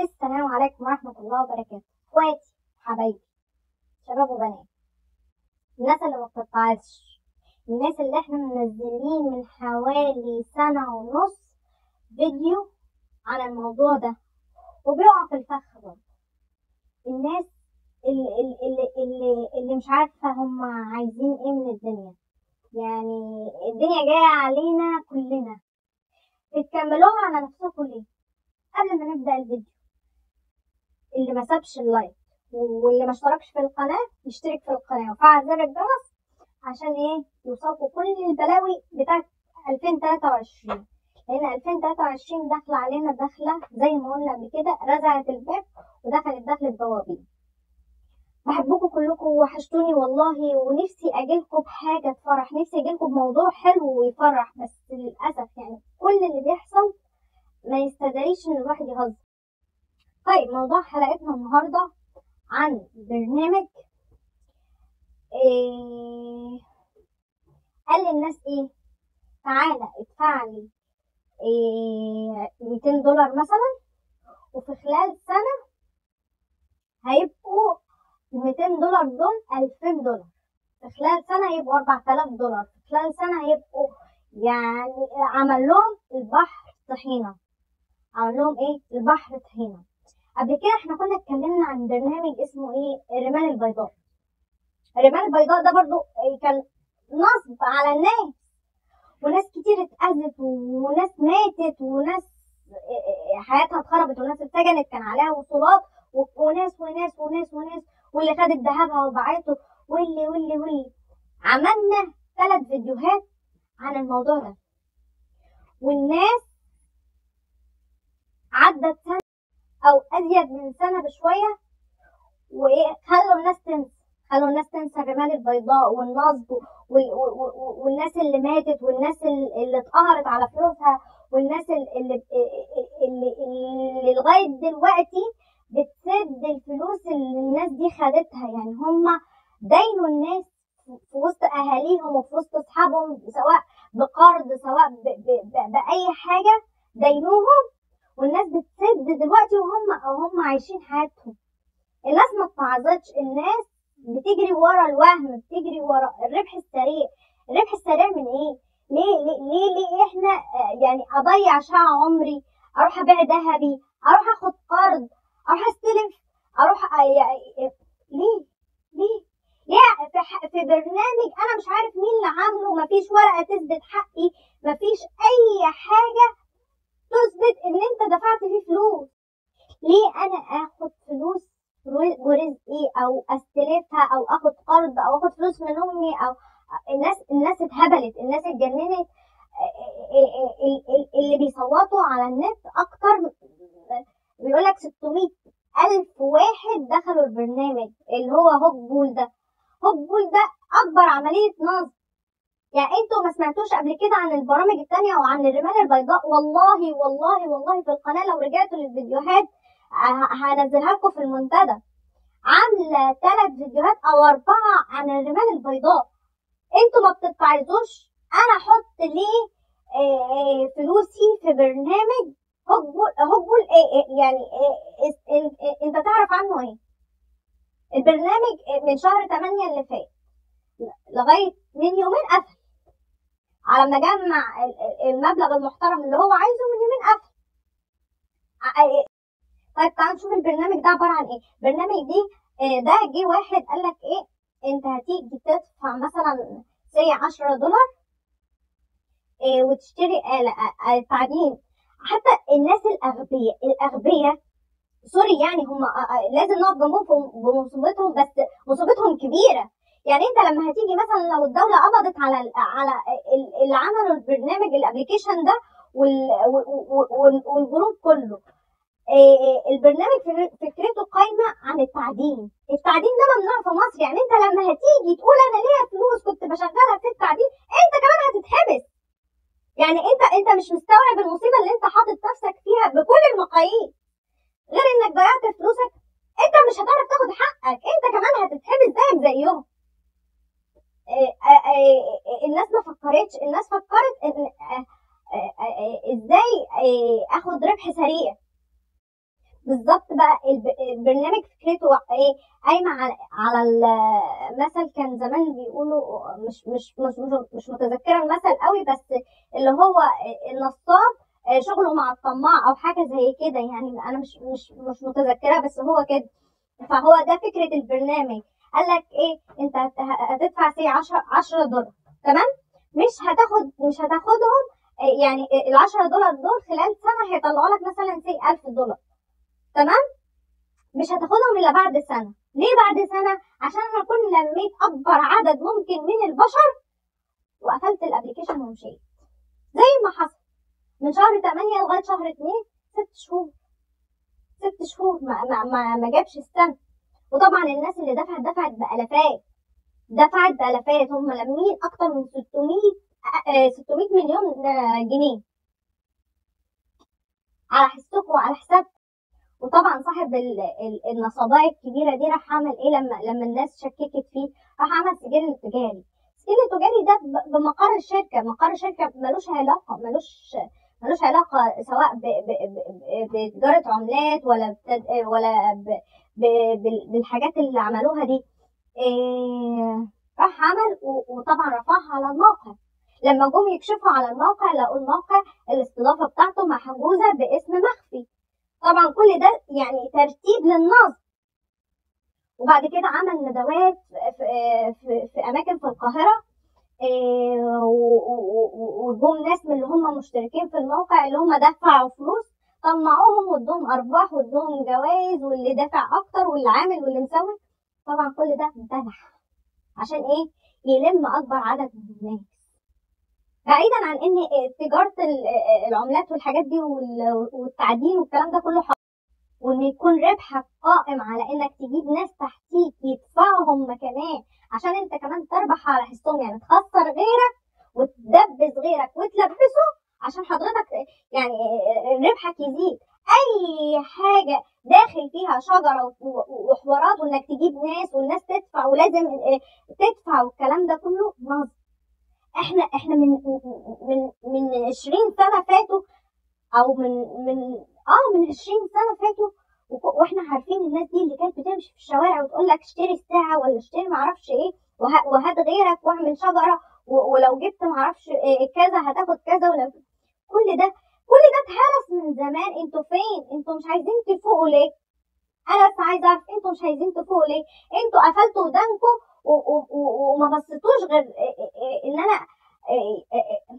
السلام عليكم ورحمة الله وبركاته اخواتي حبايبي شباب وبنات الناس اللي ما بتتعظش الناس اللي احنا منزلين من حوالي سنة ونص فيديو عن الموضوع ده وبيقع في الفخ برضه الناس اللي, اللي, اللي, اللي مش عارفة هم عايزين ايه من الدنيا يعني الدنيا جاية علينا كلنا بتكملوها على نفسكم ليه قبل ما نبدأ الفيديو اللي ما سابش اللايك واللي ما اشتركش في القناة يشترك في القناة وفعل زر الجرس عشان ايه يوصلكوا كل البلاوي بتاعت 2023 لان 2023 داخلة علينا داخلة زي ما قلنا قبل كده رزعت الباب ودخلت دخلت بوابين بحبكم كلكم وحشتوني والله ونفسي اجيلكم بحاجة تفرح نفسي اجيلكم بموضوع حلو ويفرح بس للأسف يعني كل اللي بيحصل ما يستدعيش ان الواحد يهزر طيب موضوع حلقتنا النهاردة عن برنامج إيه قال للناس ايه تعالى ادفع لي إيه 200 دولار مثلا وفي خلال سنة هيبقوا ال 200 دولار دول 2000 دولار في خلال سنة يبقوا 4000 دولار في خلال سنة هيبقوا يعني عمل لهم البحر طحينة عمل لهم ايه البحر طحينة قبل كده احنا كنا اتكلمنا عن برنامج اسمه ايه الرمال البيضاء الرمال البيضاء ده برضو كان نصب على الناس وناس كتير اتأذت وناس ماتت وناس حياتها اتخربت وناس اتسجنت كان عليها وصولات وناس وناس وناس وناس واللي خدت ذهبها وباعته واللي واللي واللي عملنا ثلاث فيديوهات عن الموضوع ده والناس عدت سنة أو أزيد من سنة بشوية وإيه خلوا الناس تنسى خلوا الناس تنسى الرمال البيضاء والنصب والناس اللي ماتت والناس اللي اتقهرت على فلوسها والناس اللي, اللي, اللي لغاية دلوقتي بتسد الفلوس اللي الناس دي خدتها يعني هما داينوا الناس في وسط أهاليهم وفي وسط أصحابهم سواء بقرض سواء ب ب ب بأي حاجة داينوهم والناس بتسد دلوقتي وهم هم عايشين حياتهم الناس ما اتعظتش الناس بتجري ورا الوهم بتجري ورا الربح السريع الربح السريع من ايه ليه ليه ليه, ليه احنا يعني اضيع ساعة عمري اروح ابيع ذهبي اروح اخد قرض اروح استلف اروح يعني ليه ليه ليه في, في برنامج انا مش عارف مين اللي عامله مفيش ورقه تثبت حقي مفيش اي حاجه تثبت ان انت دفعت فيه فلوس ليه انا اخد فلوس ورزقي او استلفها او اخد قرض او اخد فلوس من امي او الناس الناس اتهبلت الناس اتجننت اللي بيصوتوا على النت اكتر بيقول لك 600 ألف واحد دخلوا البرنامج اللي هو هوب بول ده هوب بول ده أكبر عملية نصب يعني انتوا ما سمعتوش قبل كده عن البرامج التانية وعن الرمال البيضاء والله والله والله في القناة لو رجعتوا للفيديوهات هنزلها لكم في المنتدى عاملة ثلاث فيديوهات أو أربعة عن الرمال البيضاء انتوا ما بتتعظوش أنا أحط ليه فلوسي في برنامج هبل هبل يعني انت تعرف عنه ايه البرنامج من شهر 8 اللي فات لغايه من يومين قفل على ما جمع المبلغ المحترم اللي هو عايزه من يومين قفل طيب تعال نشوف البرنامج ده عباره عن ايه البرنامج دي ده جه واحد قال لك ايه انت هتيجي تدفع مثلا سي 10 دولار وتشتري آلة تعدين حتى الناس الأغبياء الأغبياء سوري يعني هم لازم نقف جنبهم بمصيبتهم بس مصيبتهم كبيرة يعني انت لما هتيجي مثلا لو الدولة قبضت على على اللي عملوا البرنامج الابلكيشن ده والجروب كله البرنامج فكرته قايمة عن التعدين التعدين ده ممنوع في مصر يعني انت لما هتيجي تقول انا ليا فلوس كنت بشغلها في التعدين انت كمان هتتحبس يعني انت انت مش مستوعب المصيبه اللي انت حاطط نفسك فيها بكل المقاييس غير انك ضيعت فلوسك انت مش هتعرف تاخد حقك انت كمان هتتحبس زيك زيهم الناس ما فكرتش الناس فكرت ان ازاي اخد ربح سريع بالظبط بقى الب- البرنامج فكرته ايه قايمه على على المثل كان زمان بيقولوا مش مش مش مش, مش متذكره المثل قوي بس اللي هو النصاب آه، شغله مع الطماع او حاجه زي كده يعني انا مش مش مش متذكره بس هو كده فهو ده فكره البرنامج قال لك ايه انت هت- هتدفع سي 10 10 دولار تمام مش هتاخد مش هتاخدهم آه، يعني ال 10 دولار دول خلال سنه هيطلعوا لك مثلا سي 1000 دولار تمام مش هتاخدهم الا بعد سنه ليه بعد سنه عشان انا اكون لميت اكبر عدد ممكن من البشر وقفلت الابلكيشن ومشيت زي ما حصل من شهر 8 لغايه شهر 2 ست شهور ست شهور ما, ما, ما, ما جابش السنه وطبعا الناس اللي دفعت دفعت بالافات دفعت بالافات هم لمين اكتر من 600 آه، 600 مليون آه، جنيه على حسكم وعلى حساب وطبعا صاحب ال- ال- النصابايه الكبيره دي راح عمل ايه لما لما الناس شككت فيه راح عمل سجل تجاري السجل التجاري ده ب- بمقر الشركه مقر الشركه ملوش علاقه ملوش ملوش علاقه سواء ب- ب- ب- ب- بتجاره عملات ولا بتد... ولا ب... ب... بال- بالحاجات اللي عملوها دي إيه... راح عمل و- وطبعا رفعها على الموقع لما جم يكشفوا على الموقع لقوا الموقع الاستضافه بتاعته محجوزه باسم مخفي طبعا كل ده يعني ترتيب للنصب وبعد كده عمل ندوات في, في, في اماكن في القاهره إيه، و- و- و- وجم ناس من اللي هم مشتركين في الموقع اللي هم دفعوا فلوس طمعوهم وادوهم ارباح وادوهم جوائز واللي دافع اكتر واللي عامل واللي مسوي طبعا كل ده ذبح عشان ايه يلم اكبر عدد من الناس بعيدا عن ان تجاره ال- العملات والحاجات دي وال- والتعدين والكلام ده كله حرام وان يكون ربحك قائم على انك تجيب ناس تحتيك يدفعوا هم كمان عشان انت كمان تربح على حسهم يعني تخسر غيرك وتدبس غيرك وتلبسه عشان حضرتك يعني ربحك يزيد اي حاجه داخل فيها شجره و- و- وحوارات وانك تجيب ناس والناس تدفع ولازم تدفع والكلام ده كله نصب احنا احنا من من من 20 سنه فاتوا او من من اه من 20 سنه فاتوا وك- واحنا عارفين الناس دي اللي كانت بتمشي في الشوارع وتقول لك اشتري الساعه ولا اشتري معرفش ايه وه- وهات غيرك واعمل شجره و- ولو جبت معرفش إيه كذا هتاخد كذا ولو كل ده كل ده اتهرس من زمان انتوا فين انتوا مش عايزين تفوقوا ليه انا بس عايزه اعرف انتوا مش عايزين تفوقوا ليه انتوا قفلتوا ودانكم و- و- و- وما بصيتوش غير إيه إيه إيه ان انا إيه إيه إيه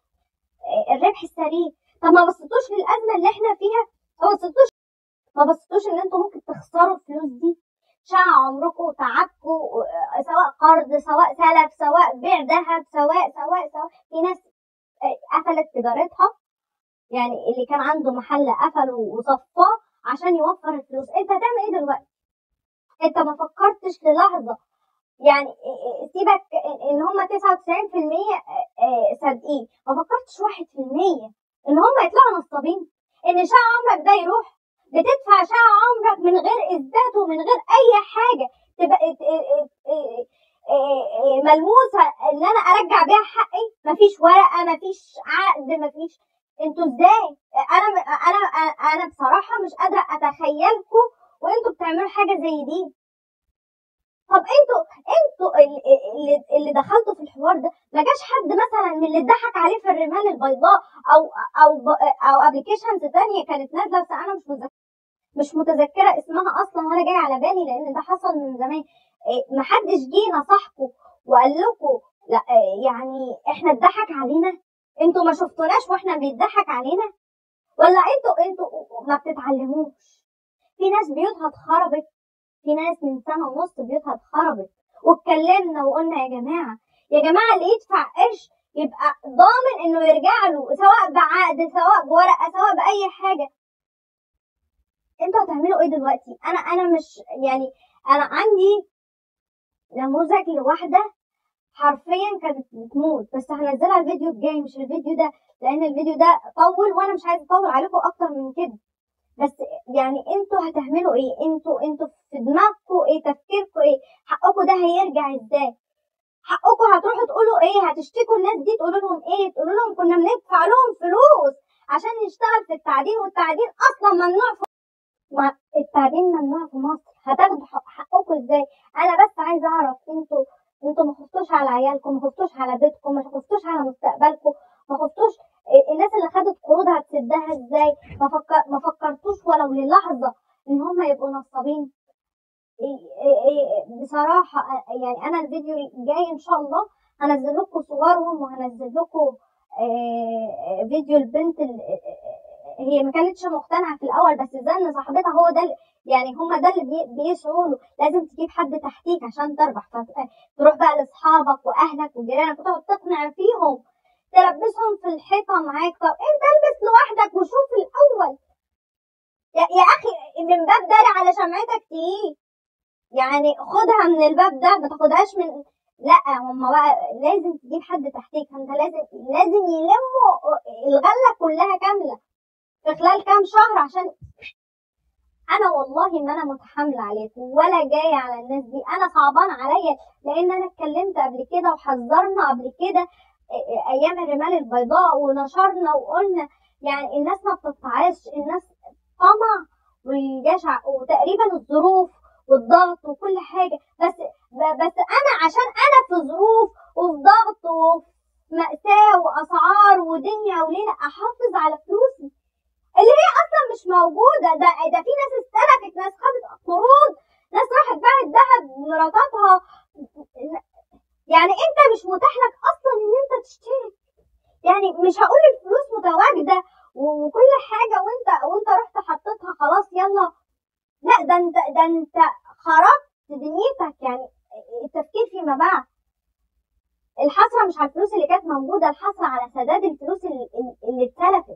إيه الربح السريع طب ما بصيتوش للازمه اللي احنا فيها ما بصيتوش ما بصيتوش ان انتوا ممكن تخسروا الفلوس دي شقى عمركم وتعبكم آه، سواء قرض سواء سلف سواء بيع ذهب سواء سواء سواء في ناس آه، قفلت تجارتها يعني اللي كان عنده محل قفله وصفاه عشان يوفر الفلوس انت هتعمل ايه دلوقتي انت ما فكرتش للحظه يعني إيه- إيه، سيبك ان هم 99% آه، صادقين ما فكرتش 1% ان هم يطلعوا نصابين ان شقى عمرك ده يروح بتدفع شقى عمرك من غير اثبات ومن غير اي حاجه تبقى ات- اه- اه- اه- اه- اه ملموسه ان انا ارجع بيها حقي مفيش ورقه مفيش عقد مفيش انتوا ازاي انا انا انا بصراحه مش قادره اتخيلكم وانتوا بتعملوا حاجه زي دي طب انتوا انتوا ال- اللي, اللي دخلتوا في الحوار ده ما جاش حد مثلا من اللي اتضحك عليه في الرمال البيضاء او او ب- او ابلكيشنز تانية كانت نازله بس انا مش متذكره مش متذكره اسمها اصلا ولا جاي على بالي لان ده حصل من زمان إيه، محدش جه نصحكم وقال لكم لا إيه، يعني احنا اتضحك علينا انتوا ما شفتوناش واحنا بيتضحك علينا ولا انتوا انتوا ما بتتعلموش في ناس بيوتها اتخربت في ناس من سنه ونص بيوتها اتخربت واتكلمنا وقلنا يا جماعه يا جماعه اللي يدفع قرش يبقى ضامن انه يرجع له سواء بعقد سواء بورقه سواء باي حاجه انتوا هتعملوا ايه دلوقتي انا انا مش يعني انا عندي نموذج لواحده حرفيا كانت بتموت بس هنزلها الفيديو الجاي مش الفيديو ده لان الفيديو ده طول وانا مش عايزه اطول عليكم اكتر من كده بس يعني انتوا هتعملوا ايه انتوا انتوا في دماغكم ايه تفكيركم ايه حقكم ده هيرجع ازاي حقكم هتروحوا تقولوا ايه هتشتكوا الناس دي تقولوا لهم ايه تقولوا لهم كنا بندفع لهم فلوس عشان نشتغل في التعدين والتعدين اصلا ممنوع في مع التعدين ممنوع في مصر هتاخدوا حق- حقكم ازاي انا بس عايزه اعرف انتوا انتوا ما خفتوش على عيالكم ما خفتوش على بيتكم ما خفتوش على مستقبلكم ما خفتوش إيه، الناس اللي خدت قروض هتسدها ازاي ما, فكر ما فكرتوش ولو للحظه ان هم يبقوا نصابين إيه- إيه- إيه، بصراحه آه، يعني انا الفيديو الجاي ان شاء الله هنزل لكم صورهم وهنزل لكم آه، فيديو البنت ال- هي ما كانتش مقتنعه في الاول بس زن صاحبتها هو ده ال- يعني هما ده اللي بي- بيسعوا له لازم تجيب حد تحتيك عشان تربح فت- تروح بقى لاصحابك واهلك وجيرانك وتقعد تقنع فيهم تلبسهم في الحيطه معاك طب انت البس لوحدك وشوف الاول يا, يا اخي من باب داري على شمعتك تقيل يعني خدها من الباب ده ما تاخدهاش من لا هما بقى لازم تجيب حد تحتيك فانت لازم لازم يلموا الغله كلها كامله في خلال كام شهر عشان انا والله ما انا متحامله عليكم ولا جايه على الناس دي انا صعبان عليا لان انا اتكلمت قبل كده وحذرنا قبل كده إيه- ايام الرمال البيضاء ونشرنا وقلنا يعني الناس ما بتتعظش الناس طمع والجشع وتقريبا الظروف والضغط وكل حاجه بس ب- بس انا عشان انا في ظروف وفي ضغط وفي مأساة وأسعار ودنيا وليلة أحافظ على فلوسي اللي هي أصلا مش موجودة ده ده في ناس استلفت ناس خدت قروض ناس راحت باعت ذهب مراتاتها يعني أنت مش متاح لك أصلا إن أنت تشتري يعني مش هقول الفلوس متواجدة و- وكل حاجة وأنت وأنت رحت حطيتها خلاص يلا لا ده أنت ده أنت خربت دنيتك يعني التفكير فيما بعد الحسرة مش على الفلوس اللي كانت موجودة الحسرة على سداد الفلوس اللي, اللي اتسلفت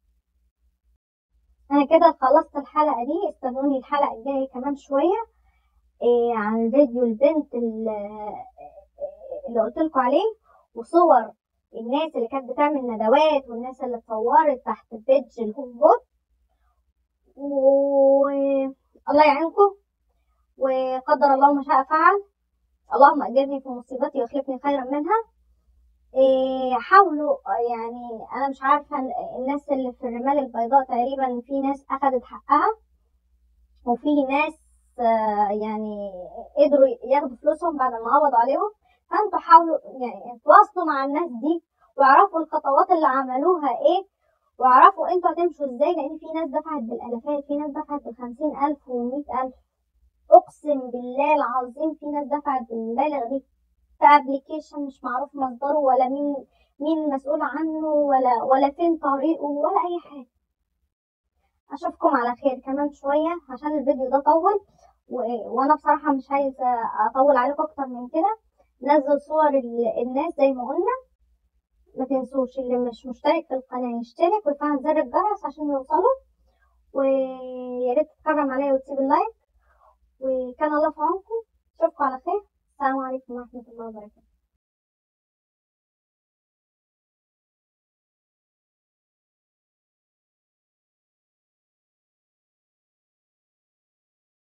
أنا كده خلصت الحلقة دي استنوني الحلقة الجاية كمان شوية إيه عن فيديو البنت اللي, اللي قلت لكم عليه وصور الناس اللي كانت بتعمل ندوات والناس اللي اتصورت تحت بيدج الهوم بوت والله يعينكم وقدر الله ما شاء فعل اللهم اجرني في مصيبتي واخلفني خيرا منها إيه حاولوا يعني انا مش عارفه الناس اللي في الرمال البيضاء تقريبا في ناس اخذت حقها وفي ناس آه، يعني قدروا ياخدوا فلوسهم بعد ما قبضوا عليهم فانتوا حاولوا يعني تواصلوا مع الناس دي واعرفوا الخطوات اللي عملوها ايه واعرفوا انتوا هتمشوا ازاي لان في ناس دفعت بالالافات في ناس دفعت بالخمسين الف والمئة الف اقسم بالله العظيم في ناس دفعت بالمبالغ دي في ابلكيشن مش معروف مصدره ولا مين مين مسؤول عنه ولا ولا فين طريقه ولا اي حاجه اشوفكم على خير كمان شويه عشان الفيديو ده طول و... وانا بصراحه مش عايزه اطول عليكم اكتر من كده نزل صور ال- الناس زي ما قلنا ما تنسوش اللي مش مشترك في القناه يشترك ويفعل زر الجرس عشان يوصله ويا ريت تتكرم عليا وتسيب اللايك وكان الله في عونكم اشوفكم على خير السلام عليكم ورحمه الله وبركاته